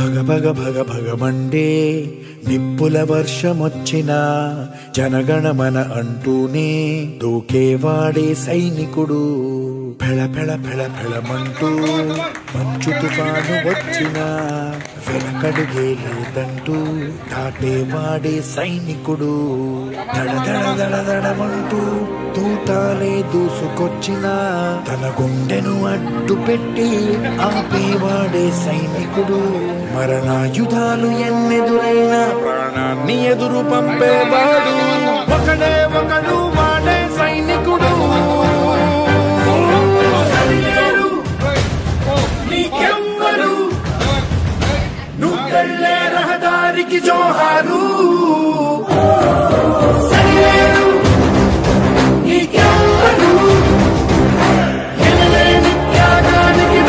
భగ భగ భగ భగమండే నిప్పుల వర్షమొచ్చినా జనగణమన అంటూనే దూకేవాడే సైనికుడు ఫెళ ఫెళ ఫెళ ఫెళమంటూ మంచు తుఫాను వచ్చినా వెనకడుగే లేదంటూ దాటేవాడే సైనికుడు దడ దడ దడ దడమంటూ తూటాలే దూసుకొచ్చినా తన గుండెను అడ్డు పెట్టి ఆపేవాడే సైనికుడు మరణాయుధాలు ఎన్నెదురైనా ప్రాణాన్ని ఎదురు పంపేవాడు ఒకడే ఒకడు వాడే సైనికుడు సరిలేరు, నీకెవ్వరు నువ్వెళ్ళే రహదారికి జోహారు సరిలేరు, నీకెవ్వరు ఎనలేని త్యాగానికి